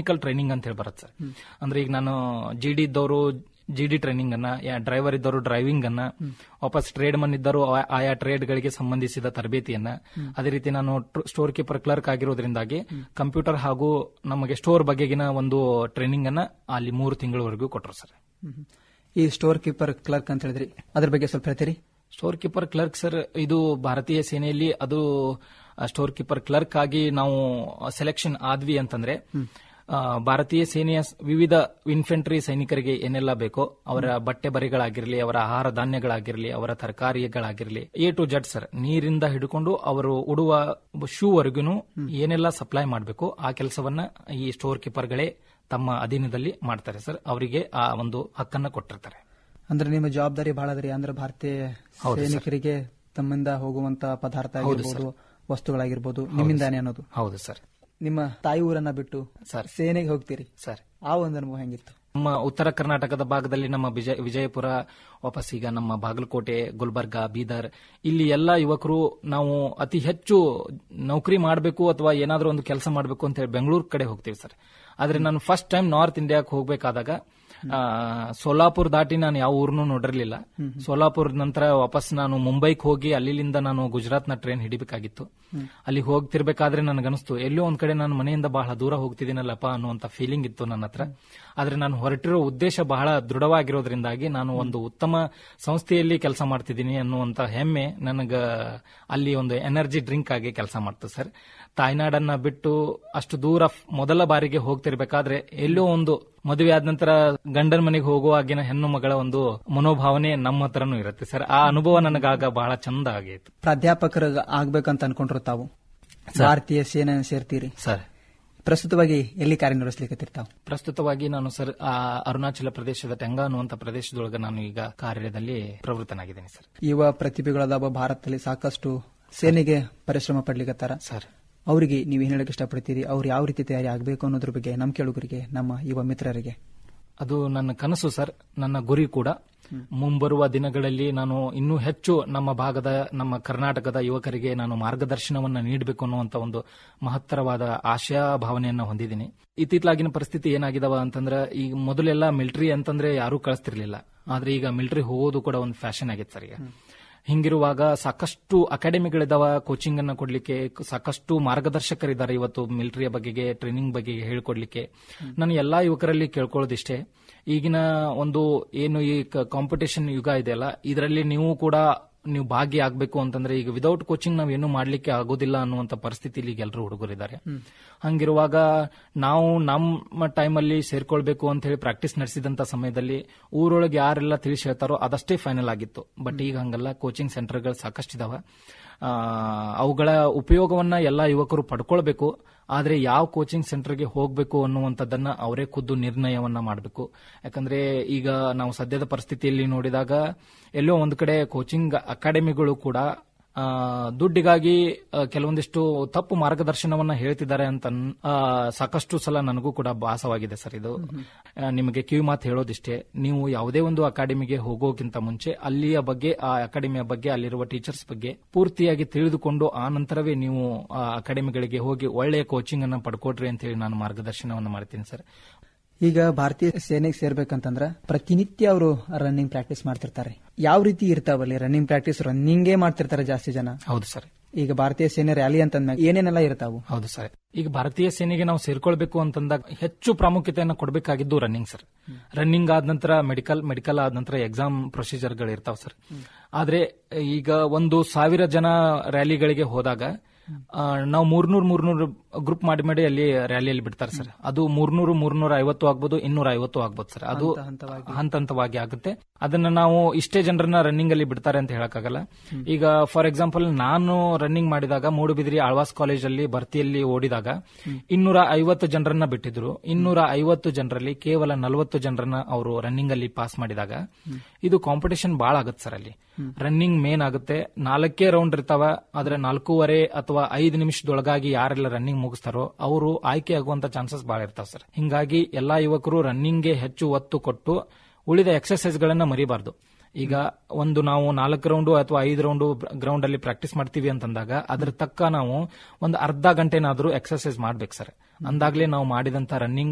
Technical training ಅಂತ ಹೇಳಿ ಬರುತ್ತೆ ಸರ್ ಅಂದ್ರೆ ಈಗ ನಾನು ಜಿ ಡಿ ಇದ್ದವರು ಜಿ ಡಿ ಟ್ರೈನಿಂಗ್ ಅನ್ನ ಡ್ರೈವರ್ ಇದ್ದವರು ಡ್ರೈವಿಂಗ್ ಅನ್ನ ವಾಪಸ್ ಟ್ರೇಡ್ ಮನ್ ಇದ್ದರು ಆ- ಆಯಾ ಟ್ರೇಡ್ ಗಳಿಗೆ ಸಂಬಂಧಿಸಿದ ತರಬೇತಿಯನ್ನ ಅದೇ ರೀತಿ ನಾನು ಸ್ಟೋರ್ ಕೀಪರ್ ಕ್ಲರ್ಕ್ ಆಗಿರೋದ್ರಿಂದಾಗಿ ಕಂಪ್ಯೂಟರ್ ಹಾಗೂ ನಮಗೆ ಸ್ಟೋರ್ ಬಗೆಗಿನ ಒಂದು ಟ್ರೈನಿಂಗ್ ಅನ್ನ ಅಲ್ಲಿ ಮೂರು ತಿಂಗಳವರೆಗೂ ಕೊಟ್ಟರು ಸರ್ ಹ್ಮ್. ಈ ಸ್ಟೋರ್ ಕೀಪರ್ ಕ್ಲರ್ಕ್ ಅಂತ ಹೇಳಿದ್ರಿ ಅದ್ರ ಬಗ್ಗೆ ಸ್ವಲ್ಪ ಹೇಳ್ತೀರಿ ಸ್ಟೋರ್ ಕೀಪರ್ ಕ್ಲರ್ಕ್ ಸರ್ ಇದು ಭಾರತೀಯ ಸೇನೆಯಲ್ಲಿ ಅದು ಸ್ಟೋರ್ ಕೀಪರ್ ಕ್ಲರ್ಕ್ ಆಗಿ ನಾವು ಸೆಲೆಕ್ಷನ್ ಆದ್ವಿ ಅಂತಂದ್ರೆ ಆ, ಭಾರತೀಯ ಸೇನೆಯ ಸ್- ವಿವಿಧ ಇನ್ಫೆಂಟ್ರಿ ಸೈನಿಕರಿಗೆ ಏನೆಲ್ಲ ಬೇಕೋ ಅವರ ಬಟ್ಟೆ ಬರೆಗಳಾಗಿರಲಿ ಅವರ ಆಹಾರ ಧಾನ್ಯಗಳಾಗಿರಲಿ ಅವರ ತರಕಾರಿಗಳಾಗಿರಲಿ ಎ ಟು ಜಡ್ ಸರ್ ನೀರಿಂದ ಹಿಡ್ಕೊಂಡು ಅವರು ಉಡುವ ಶೂ ವರೆಗೂ ಏನೆಲ್ಲ ಸಪ್ಲೈ ಮಾಡಬೇಕು ಆ ಕೆಲಸವನ್ನ ಈ ಸ್ಟೋರ್ ಕೀಪರ್ಗಳೇ ತಮ್ಮ ಅಧೀನದಲ್ಲಿ ಮಾಡ್ತಾರೆ ಸರ್ ಅವರಿಗೆ ಆ ಒಂದು ಹಕ್ಕನ್ನ ಕೊಟ್ಟಿರ್ತಾರೆ ಅಂದ್ರೆ ನಿಮ್ಮ ಜವಾಬ್ದಾರಿ ಬಹಳ ಅದ್ರಿ ಅಂದ್ರೆ ಭಾರತೀಯ ಹೌದು ಸರ್. ಸೈನಿಕರಿಗೆ ತಮ್ಮಿಂದ ಹೋಗುವಂತ ಪದಾರ್ಥ ಆಗಿರ್ಬೋದು ವಸ್ತುಗಳಾಗಿರ್ಬೋದು ನಿಮ್ಮಿಂದಾನೆ ಅನ್ನೋದು ಹೌದು ಸರ್ ನಿಮ್ಮ ತಾಯಿ ಊರನ್ನ ಬಿಟ್ಟು ಸರ್ ಸೇನೆಗೆ ಹೋಗ್ತೀರಿ ಸರ್ ಆ ಒಂದು ಅನುಭವ ಹೆಂಗಿತ್ತು ನಮ್ಮ ಉತ್ತರ ಕರ್ನಾಟಕದ ಭಾಗದಲ್ಲಿ ನಮ್ಮ ವಿಜಯ ವಿಜಯಪುರ ವಾಪಸ್ ಈಗ ನಮ್ಮ ಬಾಗಲಕೋಟೆ ಗುಲ್ಬರ್ಗ ಬೀದರ್ ಇಲ್ಲಿ ಎಲ್ಲ ಯುವಕರು ನಾವು ಅತಿ ಹೆಚ್ಚು ನೌಕರಿ ಮಾಡಬೇಕು ಅಥವಾ ಏನಾದರೂ ಒಂದು ಕೆಲಸ ಮಾಡಬೇಕು ಅಂತ ಹೇಳಿ ಬೆಂಗಳೂರು ಕಡೆ ಹೋಗ್ತೀವಿ ಸರ್ ಆದ್ರೆ ನಾನು ಫಸ್ಟ್ ಟೈಮ್ ನಾರ್ತ್ ಇಂಡಿಯಾಕ್ಕೆ ಹೋಗ್ಬೇಕಾದಾಗ ಆ, ಸೋಲಾಪುರ್ ದಾಟಿ ನಾನು ಯಾವ ಊರ್ನು ನೋಡಿರ್ಲಿಲ್ಲ ಸೋಲಾಪುರ್ ನಂತರ ವಾಪಸ್ ನಾನು ಮುಂಬೈಗೆ ಹೋಗಿ ಅಲ್ಲಿಂದ ನಾನು ಗುಜರಾತ್ನ ಟ್ರೈನ್ ಹಿಡಿಬೇಕಾಗಿತ್ತು ಅಲ್ಲಿ ಹೋಗ್ತಿರ್ಬೇಕಾದ್ರೆ ನನಗನ್ನಿಸ್ತು ಎಲ್ಲೋ ಒಂದ್ ಕಡೆ ನಾನು ಮನೆಯಿಂದ ಬಹಳ ದೂರ ಹೋಗ್ತಿದ್ದೀನಲ್ಲಪ್ಪ ಅನ್ನುವಂತ ಫೀಲಿಂಗ್ ಇತ್ತು ನನ್ನ ಹತ್ರ ಆದ್ರೆ ನಾನು ಹೊರಟಿರೋ ಉದ್ದೇಶ ಬಹಳ ದೃಢವಾಗಿರೋದ್ರಿಂದಾಗಿ ನಾನು ಒಂದು ಉತ್ತಮ ಸಂಸ್ಥೆಯಲ್ಲಿ ಕೆಲಸ ಮಾಡ್ತಿದ್ದೀನಿ ಅನ್ನುವಂತ ಹೆಮ್ಮೆ ನನಗ ಅಲ್ಲಿ ಒಂದು ಎನರ್ಜಿ ಡ್ರಿಂಕ್ ಆಗಿ ಕೆಲಸ ಮಾಡ್ತು ಸರ್ ತಾಯ್ನಾಡನ್ನ ಬಿಟ್ಟು ಅಷ್ಟು ದೂರ ಫ್- ಮೊದಲ ಬಾರಿಗೆ ಹೋಗ್ತಿರ್ಬೇಕಾದ್ರೆ ಎಲ್ಲೋ ಒಂದು ಮದುವೆ ಆದ ನಂತರ ಗಂಡನ ಮನೆಗೆ ಹೋಗುವಾಗಿನ ಹೆಣ್ಣು ಮಗಳ ಒಂದು ಮನೋಭಾವನೆ ನಮ್ಮ ಹತ್ರನೂ ಇರುತ್ತೆ ಸರ್ ಆ ಅನುಭವ ನನಗಾಗ ಬಹಳ ಚಂದ ಆಗೈತು ಪ್ರಾಧ್ಯಾಪಕರ ಆಗ್ಬೇಕಂತ ಅನ್ಕೊಂಡ್ರು ತಾವು ಭಾರತೀಯ ಸೇನೆ ಸೇರ್ತೀರಿ ಸರ್ ಪ್ರಸ್ತುತವಾಗಿ ಎಲ್ಲಿ ಕಾರ್ಯನಿರ್ವಹಿಸ್ಲಿಕ್ಕೆ ತಾವು ಪ್ರಸ್ತುತವಾಗಿ ನಾನು ಸರ್ ಆ ಅರುಣಾಚಲ ಪ್ರದೇಶದ ಟೆಂಗ ಅನ್ನುವಂತ ಪ್ರದೇಶದೊಳಗೆ ನಾನು ಈಗ ಕಾರ್ಯದಲ್ಲಿ ಪ್ರವೃತ್ತನಾಗಿದ್ದೇನೆ ಸರ್ ಯುವ ಪ್ರತಿಭೆಗಳದಾವ ಭಾರತದಲ್ಲಿ ಸಾಕಷ್ಟು ಸೇನೆಗೆ ಪರಿಶ್ರಮ ಪಡ್ಲಿಕತ್ತಾರ ಸರ್ ಅವರಿಗೆ ನೀವು ಏನ್ ಹೇಳಕ್ ಇಷ್ಟಪಡ್ತೀರಿ ಅವ್ರು ಯಾವ ರೀತಿ ತಯಾರಿ ಆಗಬೇಕು ಅನ್ನೋದ್ರ ಬಗ್ಗೆ ನಮ್ಮ ಕೇಳುಗರಿಗೆ ನಮ್ಮ ಯುವ ಮಿತ್ರರಿಗೆ ಅದು ನನ್ನ ಕನಸು ಸರ್ ನನ್ನ ಗುರಿ ಕೂಡ ಮುಂಬರುವ ದಿನಗಳಲ್ಲಿ ನಾನು ಇನ್ನೂ ಹೆಚ್ಚು ನಮ್ಮ ಭಾಗದ ನಮ್ಮ ಕರ್ನಾಟಕದ ಯುವಕರಿಗೆ ನಾನು ಮಾರ್ಗದರ್ಶನವನ್ನ ನೀಡಬೇಕು ಅನ್ನುವಂತ ಒಂದು ಮಹತ್ತರವಾದ ಆಶಯ ಭಾವನೆಯನ್ನ ಹೊಂದಿದ್ದೀನಿ ಇತ್ತಿತ್ಲಾಗಿನ ಪರಿಸ್ಥಿತಿ ಏನಾಗಿದಾವ ಅಂತಂದ್ರೆ ಈಗ ಮೊದಲೆಲ್ಲ ಮಿಲಿಟರಿ ಅಂತಂದ್ರೆ ಯಾರೂ ಕಳಿಸ್ತಿರ್ಲಿಲ್ಲ ಆದ್ರೆ ಈಗ ಮಿಲಿಟರಿ ಹೋಗೋದು ಕೂಡ ಒಂದು ಫ್ಯಾಷನ್ ಆಗಿತ್ತು ಸರ್ ಈಗ ಹಿಂಗಿರುವಾಗ ಸಾಕಷ್ಟು ಅಕಾಡೆಮಿಗಳಿದಾವ ಕೋಚಿಂಗ್ ಅನ್ನ ಕೊಡ್ಲಿಕ್ಕೆ ಸಾಕಷ್ಟು ಮಾರ್ಗದರ್ಶಕರಿದ್ದಾರೆ ಇವತ್ತು ಮಿಲಿಟರಿಯ ಬಗೆಗೆ ಟ್ರೈನಿಂಗ್ ಬಗ್ಗೆ ಹೇಳ್ಕೊಡ್ಲಿಕ್ಕೆ ನಾನು ಎಲ್ಲಾ ಯುವಕರಲ್ಲಿ ಕೇಳ್ಕೊಳ್ಳೋದಿಷ್ಟೇ ಈಗಿನ ಒಂದು ಏನು ಈ ಕಾಂಪಿಟೇಷನ್ ಯುಗ ಇದೆಯಲ್ಲ ಇದರಲ್ಲಿ ನೀವು ಕೂಡ ನೀವು ಭಾಗಿಯಾಗಬೇಕು ಅಂತಂದ್ರೆ ಈಗ ವಿದೌಟ್ ಕೋಚಿಂಗ್ ನಾವ್ ಏನು ಮಾಡ್ಲಿಕ್ಕೆ ಆಗೋದಿಲ್ಲ ಅನ್ನುವಂತ ಪರಿಸ್ಥಿತಿಲಿ ಈಗ ಎಲ್ಲರೂ ಹುಡುಗರಿದ್ದಾರೆ ಹಂಗಿರುವಾಗ ನಾವು ನಮ್ಮ ಟೈಮಲ್ಲಿ ಸೇರ್ಕೊಳ್ಬೇಕು ಅಂತ ಹೇಳಿ ಪ್ರಾಕ್ಟೀಸ್ ನಡೆಸಿದಂತ ಸಮಯದಲ್ಲಿ ಊರೊಳಗೆ ಯಾರೆಲ್ಲ ತಿಳಿಸಿ ಹೇಳ್ತಾರೋ ಅದಷ್ಟೇ ಫೈನಲ್ ಆಗಿತ್ತು ಬಟ್ ಈಗ ಹಂಗಲ್ಲ ಕೋಚಿಂಗ್ ಸೆಂಟರ್ಗಳು ಸಾಕಷ್ಟಿದಾವ ಆ, ಅವುಗಳ ಉಪಯೋಗವನ್ನ ಎಲ್ಲಾ ಯುವಕರು ಪಡ್ಕೊಳ್ಬೇಕು ಆದ್ರೆ ಯಾವ ಕೋಚಿಂಗ್ ಸೆಂಟರ್ಗೆ ಹೋಗಬೇಕು ಅನ್ನುವಂಥದ್ದನ್ನ ಅವರೇ ಖುದ್ದು ನಿರ್ಣಯವನ್ನ ಮಾಡಬೇಕು ಯಾಕಂದ್ರೆ ಈಗ ನಾವು ಸದ್ಯದ ಪರಿಸ್ಥಿತಿಯಲ್ಲಿ ನೋಡಿದಾಗ ಎಲ್ಲೋ ಒಂದು ಕಡೆ ಕೋಚಿಂಗ್ ಅಕಾಡೆಮಿಗಳು ಕೂಡ ಆ, ದುಡ್ಡಿಗಾಗಿ ಆ, ಕೆಲವೊಂದಿಷ್ಟು ತಪ್ಪು ಮಾರ್ಗದರ್ಶನವನ್ನ ಹೇಳ್ತಿದ್ದಾರೆ ಅಂತ ಅನ್- ಆ, ಸಾಕಷ್ಟು ಸಲ ನನಗೂ ಕೂಡ ಭಾಸವಾಗಿದೆ ಸರ್ ಇದು ಆ, ನಿಮಗೆ ಕಿವಿ ಮಾತು ಹೇಳೋದಿಷ್ಟೇ ನೀವು ಯಾವುದೇ ಒಂದು ಅಕಾಡೆಮಿಗೆ ಹೋಗೋಕ್ಕಿಂತ ಮುಂಚೆ ಅಲ್ಲಿಯ ಬಗ್ಗೆ ಆ ಅಕಾಡೆಮಿಯ ಬಗ್ಗೆ ಅಲ್ಲಿರುವ ಟೀಚರ್ಸ್ ಬಗ್ಗೆ ಪೂರ್ತಿಯಾಗಿ ತಿಳಿದುಕೊಂಡು ಆ ನಂತರವೇ ನೀವು ಆ ಅಕಾಡೆಮಿಗಳಿಗೆ ಹೋಗಿ ಒಳ್ಳೆಯ ಕೋಚಿಂಗ್ ಅನ್ನ ಪಡ್ಕೊಡ್ರಿ ಅಂತ ಹೇಳಿ ನಾನು ಮಾರ್ಗದರ್ಶನವನ್ನು ಮಾಡ್ತೀನಿ ಸರ್ ಈಗ ಭಾರತೀಯ ಸೇನೆಗೆ ಸೇರ್ಬೇಕಂತಂದ್ರ ಪ್ರತಿನಿತ್ಯ ಅವರು ರನ್ನಿಂಗ್ ಪ್ರಾಕ್ಟೀಸ್ ಮಾಡ್ತಿರ್ತಾರೆ ಯಾವ ರೀತಿ ಇರ್ತಾವಲ್ಲಿ ರನ್ನಿಂಗ್ ಪ್ರಾಕ್ಟೀಸ್ ರನ್ನಿಂಗೇ ಮಾಡ್ತಿರ್ತಾರೆ ಜಾಸ್ತಿ ಜನ ಹೌದು ಸರ್ ಈಗ ಭಾರತೀಯ ಸೇನೆ ರ್ಯಾಲಿ ಅಂತಂದ್ಮ್ಯಾಗ ಏನೇನೆಲ್ಲ ಇರ್ತಾವು ಹೌದು ಸರ್ ಈಗ ಭಾರತೀಯ ಸೇನೆಗೆ ನಾವು ಸೇರ್ಕೊಳ್ಬೇಕು ಅಂತಂದಾಗ ಹೆಚ್ಚು ಪ್ರಾಮುಖ್ಯತೆಯನ್ನು ಕೊಡಬೇಕಾಗಿದ್ದು ರನ್ನಿಂಗ್ ಸರ್ ರನ್ನಿಂಗ್ ಆದ ನಂತರ ಮೆಡಿಕಲ್ ಮೆಡಿಕಲ್ ಆದ ನಂತರ ಎಕ್ಸಾಮ್ ಪ್ರೊಸೀಜರ್ಗಳು ಇರ್ತಾವ ಸರ್ ಆದ್ರೆ ಈಗ ಒಂದು ಸಾವಿರ ಜನ ರ್ಯಾಲಿಗಳಿಗೆ ಹೋದಾಗ ಆ, ನಾವು ಮೂರ್ನೂರ್ ಮೂರ್ನೂರು ಗ್ರೂಪ್ ಮಾಡಿ ಮಾಡಿ ಅಲ್ಲಿ ರ್ಯಾಲಿಯಲ್ಲಿ ಬಿಡ್ತಾರೆ ಸರ್ ಅದು ಮೂರ್ನೂರು ಮೂರ್ನೂರ ಐವತ್ತು ಆಗ್ಬೋದು ಇನ್ನೂರ ಐವತ್ತು ಆಗ್ಬೋದು ಸರ್ ಅದು ಹಂತ ಹಂತವಾಗಿ ಆಗುತ್ತೆ ಅದನ್ನ ನಾವು ಇಷ್ಟೇ ಜನರನ್ನ ರನ್ನಿಂಗ್ ಅಲ್ಲಿ ಬಿಡ್ತಾರೆ ಅಂತ ಹೇಳಕ್ಕಾಗಲ್ಲ ಈಗ ಫಾರ್ ಎಕ್ಸಾಂಪಲ್ ನಾನು ರನ್ನಿಂಗ್ ಮಾಡಿದಾಗ ಮೂಡುಬಿದಿರಿ ಆಳ್ವಾಸ್ ಕಾಲೇಜ್ ಅಲ್ಲಿ ಭರ್ತಿಯಲ್ಲಿ ಓಡಿದಾಗ ಇನ್ನೂರ ಐವತ್ತು ಜನರನ್ನ ಬಿಟ್ಟಿದ್ರು ಇನ್ನೂರ ಐವತ್ತು ಜನರಲ್ಲಿ ಕೇವಲ ನಲವತ್ತು ಜನರನ್ನ ಅವರು ರನ್ನಿಂಗ್ ಅಲ್ಲಿ ಪಾಸ್ ಮಾಡಿದಾಗ ಇದು ಕಾಂಪಿಟೇಷನ್ ಬಹಳ ಆಗುತ್ತೆ ಸರ್ ಅಲ್ಲಿ ರನ್ನಿಂಗ್ ಮೇನ್ ಆಗುತ್ತೆ ನಾಲ್ಕೇ ರೌಂಡ್ ಇರ್ತಾವ ಆದ್ರೆ ನಾಲ್ಕೂವರೆ ಅಥವಾ ಐದು ನಿಮಿಷದೊಳಗಾಗಿ ಯಾರೆಲ್ಲ ರನ್ನಿಂಗ್ ಮುಗಿಸ್ತಾರೋ ಅವರು ಆಯ್ಕೆ ಆಗುವಂತ ಚಾನ್ಸಸ್ ಬಹಳ ಇರ್ತಾವ ಸರ್ ಹಿಂಗಾಗಿ ಎಲ್ಲಾ ಯುವಕರು ರನ್ನಿಂಗ್ಗೆ ಹೆಚ್ಚು ಒತ್ತು ಕೊಟ್ಟು ಉಳಿದ ಎಕ್ಸರ್ಸೈಸ್ ಗಳನ್ನ ಮರಿಬಾರ್ದು ಈಗ ಒಂದು ನಾವು ನಾಲ್ಕು ರೌಂಡು ಅಥವಾ ಐದು ರೌಂಡು ಗ್ರೌಂಡ್ ಅಲ್ಲಿ ಪ್ರಾಕ್ಟೀಸ್ ಮಾಡ್ತೀವಿ ಅಂತಂದಾಗ ಅದ್ರ ತಕ್ಕ ನಾವು ಒಂದು ಅರ್ಧ ಗಂಟೆನಾದ್ರೂ ಎಕ್ಸರ್ಸೈಸ್ ಮಾಡ್ಬೇಕು ಸರ್ ಅಂದಾಗ್ಲೇ ನಾವು ಮಾಡಿದಂತ ರನ್ನಿಂಗ್